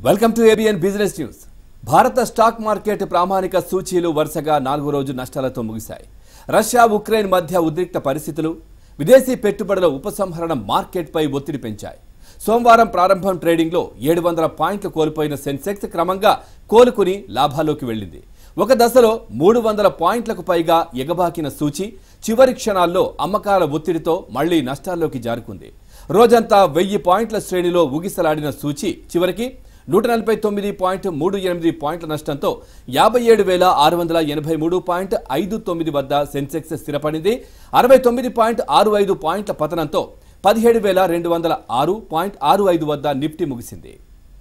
Welcome to ABN business news భారత stock market ప్రామాణిక సూచీలు వరుసగా నాలుగో రోజు నష్టాలతో ముగిశాయి రష్యా ఉక్రెయిన్ మధ్య ఉద్రిక్త పరిస్థితులు విదేశీ పెట్టుబడుల ఉపసంహరణ మార్కెట్పై ఒత్తిడి పెంచాయి సోమవారం ప్రారంభం ట్రేడింగ్లో ఏడు వందల పాయింట్లు కోల్పోయిన సెన్సెక్స్ క్రమంగా కోలుకుని లాభాల్లోకి వెళ్ళింది ఒక దశలో మూడు వందల పాయింట్లకు పైగా ఎగబాకిన సూచి చివరి క్షణాల్లో అమ్మకాల ఒత్తిడితో మళ్లీ నష్టాల్లోకి జారుకుంది రోజంతా వెయ్యి పాయింట్ల శ్రేణిలో ఊగిసలాడిన సూచి చివరికి నూట నలభై తొమ్మిది పాయింట్ మూడు ఎనిమిది పాయింట్ల నష్టంతో యాభై ఏడు వేల ఆరు వందల ఎనభై మూడు పాయింట్ ఐదు తొమ్మిది వద్ద సెన్సెక్స్ స్థిరపడింది అరవై తొమ్మిది పాయింట్ ఆరు ఐదు పాయింట్ల పతనంతో పదిహేడు వేల రెండు వందల ఆరు పాయింట్ ఆరు ఐదు వద్ద నిఫ్టీ ముగిసింది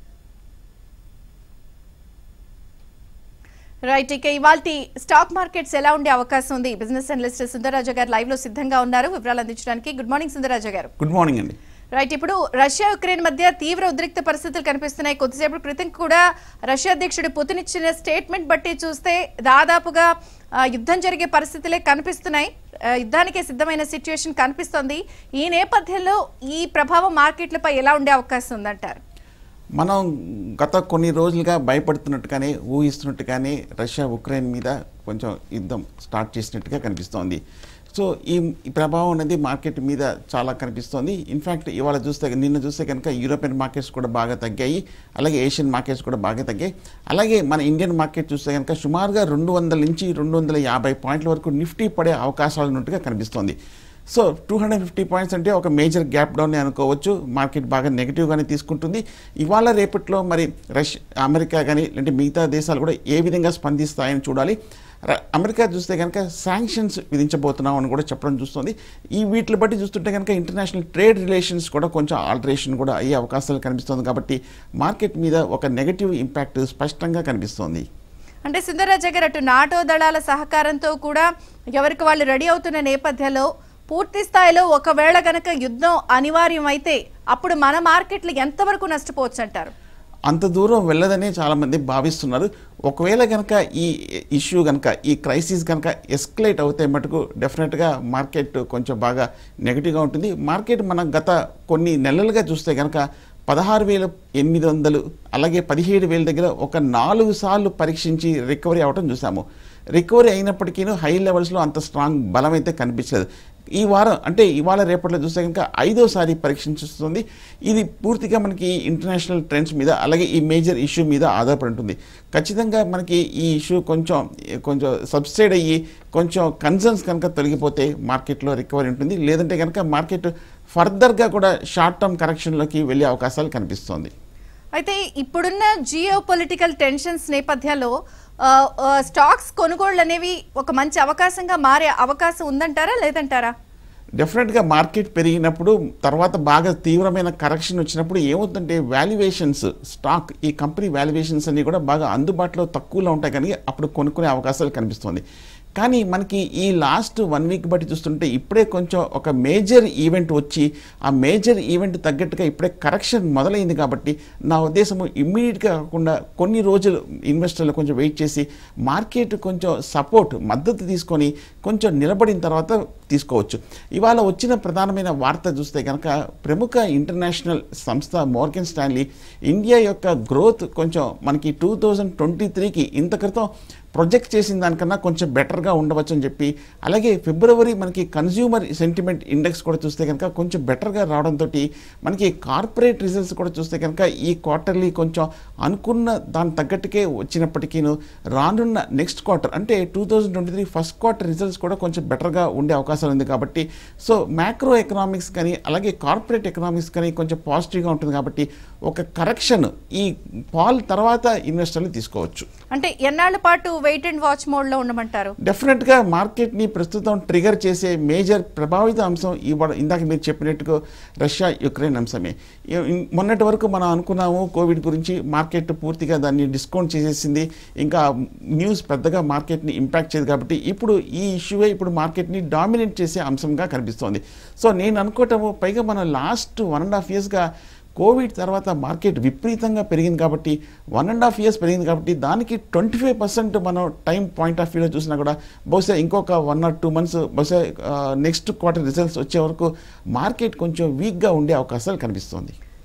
రైట్ ఇక ఇవాళ స్టాక్ మార్కెట్స్ ఎలా ఉండే అవకాశం ఉంది బిజినెస్ అనలిస్ట్ సుందరరాజ గారు లైవ్ లో సిద్ధంగా ఉన్నారు వివరాలు అందించడానికి good morning Sundararaja garu good morning అండి రైట్ ఇప్పుడు రష్యా ఉక్రెయిన్ మధ్య తీవ్ర ఉద్రిక్త పరిస్థితులు కనిపిస్తున్నాయి కొద్దిసేపు క్రితం కూడా రష్యా అధ్యక్షుడు పుతిన్ ఇచ్చిన స్టేట్మెంట్ బట్టి చూస్తే దాదాపుగా ఆ, యుద్ధం జరిగే పరిస్థితులే కనిపిస్తున్నాయి ఆ, యుద్ధానికే సిద్ధమైన సిచ్యుయేషన్ కనిపిస్తోంది ఈ నేపథ్యంలో ఈ ప్రభావం మార్కెట్లపై ఎలా ఉండే అవకాశం ఉందంటారు మనం గత కొన్ని రోజులుగా భయపడుతున్నట్టుగానే ఊహిస్తున్నట్టుగానే రష్యా ఉక్రెయిన్ మీద కొంచెం యుద్ధం స్టార్ట్ చేసినట్టుగా కనిపిస్తోంది సో ఈ ఈ ప్రభావం అనేది మార్కెట్ మీద చాలా కనిపిస్తోంది ఇన్ఫ్యాక్ట్ ఇవాళ చూస్తే నిన్న చూస్తే కనుక యూరోపియన్ మార్కెట్స్ కూడా బాగా తగ్గాయి అలాగే ఏషియన్ మార్కెట్స్ కూడా బాగా తగ్గాయి అలాగే మన ఇండియన్ మార్కెట్ చూస్తే కనుక సుమారుగా రెండు వందల నుంచి రెండు వందల యాభై పాయింట్ల వరకు నిఫ్టీ పడే అవకాశాలు ఉన్నట్టుగా కనిపిస్తోంది so two hundred fifty points అంటే ఒక మేజర్ గ్యాప్ డౌన్ అనుకోవచ్చు మార్కెట్ బాగా నెగిటివ్గానే తీసుకుంటుంది ఇవాళ రేపట్లో మరి రష్ అమెరికా కానీ లేదంటే మిగతా దేశాలు కూడా ఏ విధంగా స్పందిస్తాయని చూడాలి ర- అమెరికా చూస్తే కనుక శాంక్షన్స్ విధించబోతున్నాం అని కూడా చెప్పడం చూస్తుంది ఈ వీటిని బట్టి చూస్తుంటే కనుక ఇంటర్నేషనల్ ట్రేడ్ రిలేషన్స్ కూడా కొంచెం ఆల్టరేషన్ కూడా అయ్యే అవకాశాలు కనిపిస్తుంది కాబట్టి మార్కెట్ మీద ఒక నెగటివ్ ఇంపాక్ట్ స్పష్టంగా కనిపిస్తోంది అంటే సుందరరాజ గారు అటు నాటో దళాల సహకారంతో కూడా ఎవరికి వాళ్ళు రెడీ అవుతున్న నేపథ్యంలో పూర్తి స్థాయిలో ఒకవేళ గనక యుద్ధం అనివార్యం అయితే అప్పుడు మన మార్కెట్లు ఎంతవరకు నష్టపోవచ్చు అంటారు అంత దూరం వెళ్ళదని చాలామంది భావిస్తున్నారు ఒకవేళ కనుక ఈ ఇష్యూ కనుక ఈ క్రైసిస్ కనుక ఎస్కలేట్ అవుతే మటుకు డెఫినెట్గా మార్కెట్ కొంచెం బాగా నెగిటివ్గా ఉంటుంది మార్కెట్ మనం గత కొన్ని నెలలుగా చూస్తే కనుక పదహారు వేల ఎనిమిది వందలు అలాగే పదిహేడు వేల దగ్గర ఒక నాలుగు సార్లు పరీక్షించి రికవరీ అవటం చూసాము రికవరీ అయినప్పటికీ హై లెవెల్స్లో అంత స్ట్రాంగ్ బలం అయితే కనిపించలేదు ఈ వారం అంటే ఇవాళ రేపట్లో చూస్తే కనుక ఐదోసారి పరీక్షించుతుంది ఇది పూర్తిగా మనకి ఇంటర్నేషనల్ ట్రెండ్స్ మీద అలాగే ఈ మేజర్ ఇష్యూ మీద ఆధారపడి ఉంటుంది ఖచ్చితంగా మనకి ఈ ఇష్యూ కొంచెం కొంచెం సబ్సైడ్ అయ్యి కొంచెం కన్సర్న్స్ కనుక తొలగిపోతే మార్కెట్లో రికవరీ ఉంటుంది లేదంటే కనుక మార్కెట్ ఫర్దర్గా కూడా షార్ట్ టర్మ్ కరెక్షన్లోకి వెళ్ళే అవకాశాలు కనిపిస్తోంది అయితే ఇప్పుడున్న జియో పొలిటికల్ టెన్షన్స్ నేపథ్యంలో ఆ, ఆ, స్టాక్స్ కొనుగోళ్లు అనేవి ఒక మంచి అవకాశంగా మారే అవకాశం ఉందంటారా లేదంటారా డెఫినెట్గా మార్కెట్ పెరిగినప్పుడు తర్వాత బాగా తీవ్రమైన కరెక్షన్ వచ్చినప్పుడు ఏమవుతుందంటే వాల్యుయేషన్స్ స్టాక్ ఈ కంపెనీ వాల్యుయేషన్స్ అన్నీ కూడా బాగా అందుబాటులో తక్కువలో ఉంటాయి కానీ అప్పుడు కొనుక్కునే అవకాశాలు కనిపిస్తుంది కానీ మనకి ఈ లాస్ట్ వన్ వీక్ బట్టి చూస్తుంటే ఇప్పుడే కొంచెం ఒక మేజర్ ఈవెంట్ వచ్చి ఆ మేజర్ ఈవెంట్ తగ్గట్టుగా ఇప్పుడే కరెక్షన్ మొదలైంది కాబట్టి నా ఉద్దేశము ఇమ్మీడియట్గా కాకుండా కొన్ని రోజులు ఇన్వెస్టర్లు కొంచెం వెయిట్ చేసి మార్కెట్ కొంచెం సపోర్ట్ మద్దతు తీసుకొని కొంచెం నిలబడిన తర్వాత తీసుకోవచ్చు ఇవాళ వచ్చిన ప్రధానమైన వార్త చూస్తే కనుక ప్రముఖ ఇంటర్నేషనల్ సంస్థ మోర్గన్ స్టాన్లీ ఇండియా యొక్క గ్రోత్ కొంచెం మనకి టూ థౌజండ్ ట్వంటీ త్రీకి ఇంత క్రితం ప్రొజెక్ట్ చేసిన దానికన్నా కొంచెం బెటర్గా ఉండవచ్చు అని చెప్పి అలాగే ఫిబ్రవరి మనకి కన్జ్యూమర్ సెంటిమెంట్ ఇండెక్స్ కూడా చూస్తే కనుక కొంచెం బెటర్గా రావడంతో మనకి కార్పొరేట్ రిజల్ట్స్ కూడా చూస్తే కనుక ఈ క్వార్టర్లీ కొంచెం అనుకున్న దాని తగ్గట్టుకే వచ్చినప్పటికీ రానున్న నెక్స్ట్ క్వార్టర్ అంటే two thousand twenty three first quarter results కూడా కొంచెం బెటర్గా ఉండే అవకాశం ఉంది కాబట్టి సో మ్యాక్రో ఎకనామిక్స్ కానీ అలాగే కార్పొరేట్ ఎకనామిక్స్ కానీ కొంచెం పాజిటివ్గా ఉంటుంది కాబట్టి ఒక కరెక్షన్ ఈ పాల్ తర్వాత ఇన్వెస్టర్లు తీసుకోవచ్చు అంటే ఎన్నాళ్ల పాటు వెయిట్ అండ్ వాచ్ మోడ్ లో ఉండమంటారు డెఫినెట్గా మార్కెట్ని ప్రస్తుతం ట్రిగర్ చేసే మేజర్ ప్రభావిత అంశం ఇవాళ ఇందాక మీరు చెప్పినట్టుగా రష్యా యుక్రెయిన్ అంశమే ఇ- ఇన్- మొన్నటి వరకు మనం అనుకున్నాము కోవిడ్ గురించి మార్కెట్ పూర్తిగా దాన్ని డిస్కౌంట్ చేసేసింది ఇంకా న్యూస్ పెద్దగా మార్కెట్ని ఇంపాక్ట్ చేయదు కాబట్టి ఇప్పుడు ఈ ఇష్యూవే ఇప్పుడు మార్కెట్ని డామినేట్ చేసే అంశంగా కనిపిస్తోంది సో నేను అనుకోవటము పైగా మనం లాస్ట్ వన్ అండ్ హాఫ్ ఇయర్స్గా కోవిడ్ తర్వాత మార్కెట్ విపరీతంగా పెరిగింది కాబట్టి వన్ అండ్ హాఫ్ ఇయర్స్ పెరిగింది కాబట్టి దానికి ట్వంటీ ఫైవ్ పర్సెంట్ మనం టైం పాయింట్ ఆఫ్ వ్యూలో చూసినా కూడా బహుశా ఇంకొక వన్ ఆర్ టూ మంత్స్ బహుశా నెక్స్ట్ క్వార్టర్ రిజల్ట్స్ వచ్చే వరకు మార్కెట్ కొంచెం వీక్గా ఉండే అవకాశాలు కనిపిస్తుంది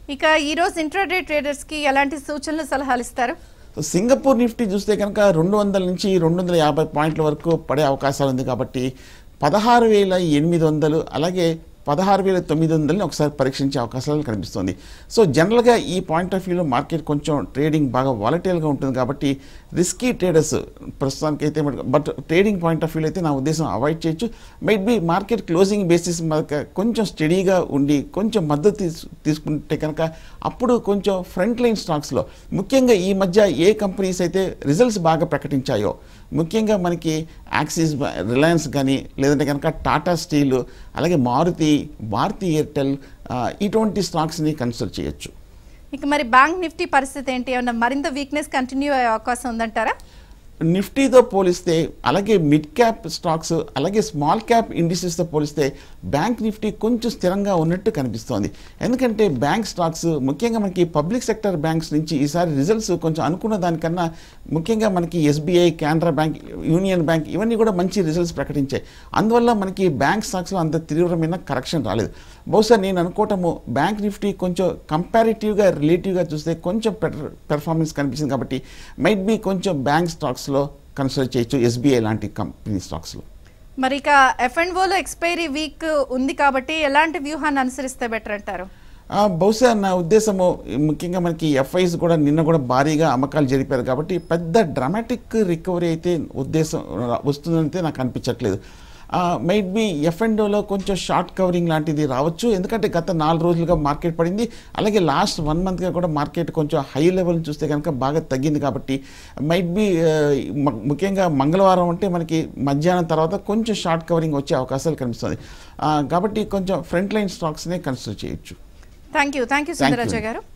ఇక ఈ రోజు ఇంట్రాడే ట్రేడర్స్ కి ఎలాంటి సూచనలు సలహాలు ఇస్తారు సో సింగపూర్ నిఫ్టీ చూస్తే కనుక రెండు వందల నుంచి రెండు వందల యాభై పాయింట్ల వరకు పడే అవకాశాలు ఉంది కాబట్టి పదహారు వేల ఎనిమిది వందలు అలాగే పదహారు వేల తొమ్మిది వందలని ఒకసారి పరీక్షించే అవకాశాలు కనిపిస్తుంది సో జనరల్గా ఈ పాయింట్ ఆఫ్ వ్యూలో మార్కెట్ కొంచెం ట్రేడింగ్ బాగా వాలటైల్గా ఉంటుంది కాబట్టి రిస్కీ ట్రేడర్స్ ప్రస్తుతానికి అయితే బట్ ట్రేడింగ్ పాయింట్ ఆఫ్ వ్యూలో అయితే నా ఉద్దేశం అవాయిడ్ చేయొచ్చు might be market closing basis మీద కొంచెం స్టడీగా ఉండి కొంచెం మద్దతు తీసు తీసుకుంటే కనుక అప్పుడు కొంచెం ఫ్రంట్ లైన్ స్టాక్స్లో ముఖ్యంగా ఈ మధ్య ఏ కంపెనీస్ అయితే రిజల్ట్స్ బాగా ప్రకటించాయో ముఖ్యంగా మనకి యాక్సిస్ బ- రిలయన్స్ కానీ లేదంటే కనుక టాటా స్టీల్ అలాగే మారుతి భారతీ ఎయిర్టెల్ ఆ, ఇటువంటి స్టాక్స్ని కన్సిడర్ చేయొచ్చు ఇక మరి బ్యాంక్ నిఫ్టీ పరిస్థితి ఏంటి ఏమన్నా మరింత వీక్నెస్ కంటిన్యూ అయ్యే అవకాశం ఉందంటారా నిఫ్టీతో పోలిస్తే అలాగే మిడ్ క్యాప్ స్టాక్స్ అలాగే స్మాల్ క్యాప్ ఇండిసెస్తో పోలిస్తే బ్యాంక్ నిఫ్టీ కొంచెం స్థిరంగా ఉన్నట్టు కనిపిస్తోంది ఎందుకంటే బ్యాంక్ స్టాక్స్ ముఖ్యంగా మనకి పబ్లిక్ సెక్టర్ బ్యాంక్స్ నుంచి ఈసారి రిజల్ట్స్ కొంచెం అనుకున్న దానికన్నా ముఖ్యంగా మనకి SBI Canara bank Union bank ఇవన్నీ కూడా మంచి రిజల్ట్స్ ప్రకటించాయి అందువల్ల మనకి బ్యాంక్ స్టాక్స్లో అంత తీవ్రమైన కరెక్షన్ రాలేదు బహుశా నేను అనుకోవటము బ్యాంక్ నిఫ్టీ కొంచెం కంపారిటివ్గా రిలేటివ్గా చూస్తే కొంచెం బెటర్ పెర్ఫార్మెన్స్ కనిపిస్తుంది కాబట్టి మైట్ బి కొంచెం బ్యాంక్ స్టాక్స్లో కన్సిడర్ చేయొచ్చు ఎస్బీఐ లాంటి కంపెనీ స్టాక్స్లో మరి ఇక ఎఫ్ అండ్ ఓలో ఎక్స్పైరీ వీక్ ఉంది కాబట్టి ఎలాంటి వ్యూహాన్ని అనుసరిస్తే బెటర్ అంటారు ఆ, బహుశా నా ఉద్దేశము ముఖ్యంగా మనకి ఎఫ్ఐస్ కూడా నిన్న కూడా భారీగా అమ్మకాలు జరిపారు కాబట్టి పెద్ద డ్రామాటిక్ రికవరీ అయితే ఉద్దేశం రా- వస్తుందంటే నాకు అనిపించట్లేదు మైట్ బి ఎఫ్ అండ్ ఓలో కొంచెం షార్ట్ కవరింగ్ లాంటిది రావచ్చు ఎందుకంటే గత నాలుగు రోజులుగా మార్కెట్ పడింది అలాగే లాస్ట్ వన్ మంత్గా కూడా మార్కెట్ కొంచెం హై లెవెల్ చూస్తే కనుక బాగా తగ్గింది కాబట్టి మైట్ బి ముఖ్యంగా మంగళవారం అంటే మనకి మధ్యాహ్నం తర్వాత కొంచెం షార్ట్ కవరింగ్ వచ్చే అవకాశాలు కనిపిస్తుంది ఆ, కాబట్టి కొంచెం ఫ్రంట్ లైన్ స్టాక్స్నే కన్సిడర్ చేయొచ్చు thank you thank you Thank Sundararaja you. Garu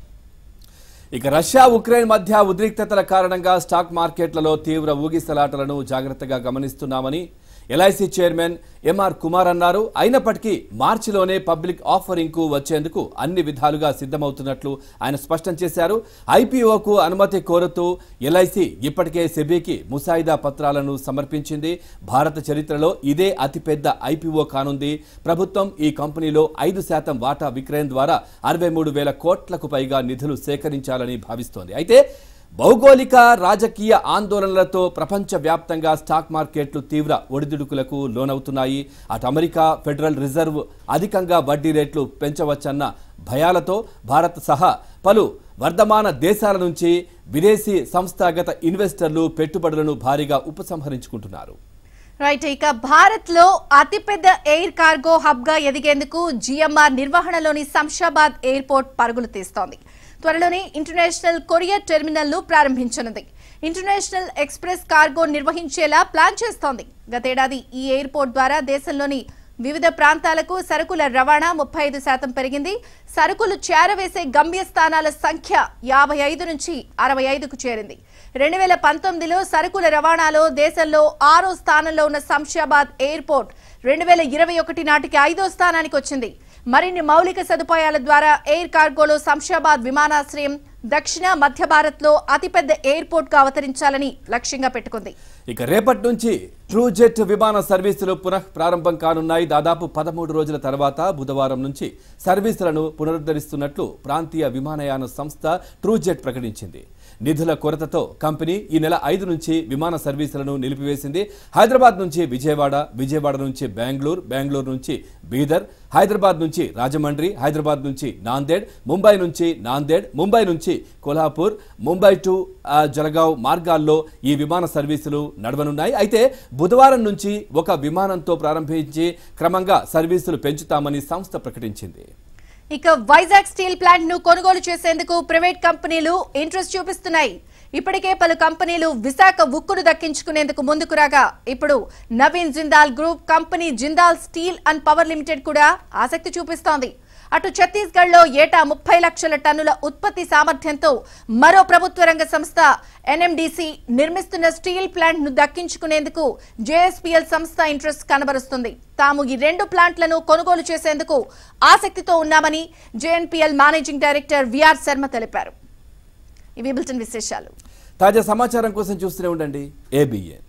ఇక రష్యా ఉక్రెయిన్ మధ్య ఉద్రిక్తతల కారణంగా స్టాక్ మార్కెట్లలో తీవ్ర ఊగిసలాటలను జాగ్రత్తగా గమనిస్తున్నామని ఎల్ఐసి చైర్మన్ ఎంఆర్ కుమార్ అన్నారు అయినప్పటికీ మార్చిలోనే పబ్లిక్ ఆఫరింగ్ కు వచ్చేందుకు అన్ని విధాలుగా సిద్ధమవుతున్నట్లు ఆయన స్పష్టం చేశారు ఐపీఓకు అనుమతి కోరుతూ ఎల్ఐసి ఇప్పటికే సెబీకి ముసాయిదా పత్రాలను సమర్పించింది భారత చరిత్రలో ఇదే అతిపెద్ద ఐపీఓ కానుంది ప్రభుత్వం ఈ కంపెనీలో ఐదు శాతం వాటా విక్రయం ద్వారా అరవై మూడు వేల కోట్లకు పైగా నిధులు సేకరించాలని భావిస్తోంది అయితే భౌగోళిక రాజకీయ ఆందోళనలతో ప్రపంచవ్యాప్తంగా స్టాక్ మార్కెట్లు తీవ్ర ఒడిదుడుకులకు లోనవుతున్నాయి అటు అమెరికా ఫెడరల్ రిజర్వ్ అధికంగా వడ్డీ రేట్లు పెంచవచ్చన్న భయాలతో భారత్ సహా పలు వర్ధమాన దేశాల నుంచి విదేశీ సంస్థాగత ఇన్వెస్టర్లు పెట్టుబడులను భారీగా ఉపసంహరించుకుంటున్నారు రైట్ ఇక భారత్ లో అతిపెద్ద ఎయిర్ కార్గో హబ్ గా ఎదిగేందుకు జిఎంఆర్ నిర్వహణలోని శంషాబాద్ ఎయిర్పోర్ట్ పరుగులు తీస్తోంది త్వరలోనే ఇంటర్నేషనల్ కొరియర్ టెర్మినల్ ను ప్రారంభించనుంది ఇంటర్నేషనల్ ఎక్స్ప్రెస్ కార్గో నిర్వహించేలా ప్లాన్ చేస్తోంది గతేడాది ఈ ఎయిర్పోర్ట్ ద్వారా దేశంలోని వివిధ ప్రాంతాలకు సరుకుల రవాణా ముప్పై ఐదు శాతం పెరిగింది సరుకులు చేరవేసే గమ్యస్థానాల సంఖ్య యాభై ఐదు నుంచి అరవై ఐదుకు చేరింది రెండు వేల పంతొమ్మిదిలో సరుకుల రవాణాలో దేశంలో ఆరో స్థానంలో ఉన్న శంషాబాద్ ఎయిర్పోర్ట్ రెండు వేల ఇరవై ఒకటి నాటికి ఐదో స్థానానికి వచ్చింది మరిన్ని మౌలిక సదుపాయాల ద్వారా ఎయిర్ కార్గోలో శంషాబాద్ విమానాశ్రయం దక్షిణ మధ్య భారత్లో అతిపెద్ద ఎయిర్పోర్ట్ గా అవతరించాలని లక్ష్యంగా పెట్టుకుంది ఇక రేపటి నుంచి ట్రూ జెట్ విమాన సర్వీసులు పునః ప్రారంభం కానున్నాయి దాదాపు పదమూడు రోజుల తర్వాత బుధవారం నుంచి సర్వీసులను పునరుద్ధరిస్తున్నట్లు ప్రాంతీయ విమానయాన సంస్థ ట్రూ జెట్ ప్రకటించింది నిధుల కొరతతో కంపెనీ ఈ నెల ఐదు నుంచి విమాన సర్వీసులను నిలిపివేసింది హైదరాబాద్ నుంచి విజయవాడ విజయవాడ నుంచి బెంగళూరు బెంగళూరు నుంచి బీదర్ హైదరాబాద్ నుంచి రాజమండ్రి హైదరాబాద్ నుంచి నాందేడ్ ముంబై నుంచి నాందేడ్ ముంబై నుంచి కొల్హాపూర్ ముంబై టు ఆ, జలగావ్ మార్గాల్లో ఈ విమాన సర్వీసులు నడవనున్నాయి అయితే బుధవారం నుంచి ఒక విమానంతో ప్రారంభించి క్రమంగా సర్వీసులు పెంచుతామని సంస్థ ప్రకటించింది ఇక వైజాగ్ స్టీల్ ప్లాంట్ ను కొనుగోలు చేసేందుకు ప్రైవేట్ కంపెనీలు ఇంట్రెస్ట్ చూపిస్తున్నాయి ఇప్పటికే పలు కంపెనీలు విశాఖ ఉక్కును దక్కించుకునేందుకు ముందుకు రాగా ఇప్పుడు Naveen Jindal group company Jindal steel and power limited కూడా ఆసక్తి చూపిస్తోంది అటు ఛత్తీస్గఢ్ లో ఏటా ముప్పై లక్షల టన్నుల ఉత్పత్తి సామర్థ్యంతో మరో ప్రభుత్వ రంగ సంస్థ ఎన్ఎండిసి నిర్మిస్తున్న స్టీల్ ప్లాంట్ ను దక్కించుకునేందుకు జేఎస్పీఎల్ సంస్థ ఇంట్రెస్ట్ కనబరుస్తుంది తాము ఈ రెండు ప్లాంట్లను కొనుగోలు చేసేందుకు ఆసక్తితో ఉన్నామని JNPL managing director VR Sharma తెలిపారు ఇవి బులెటిన్ విశేషాలు తాజా సమాచారం కోసం చూస్తూనే ఉండండి ఏబిఎన్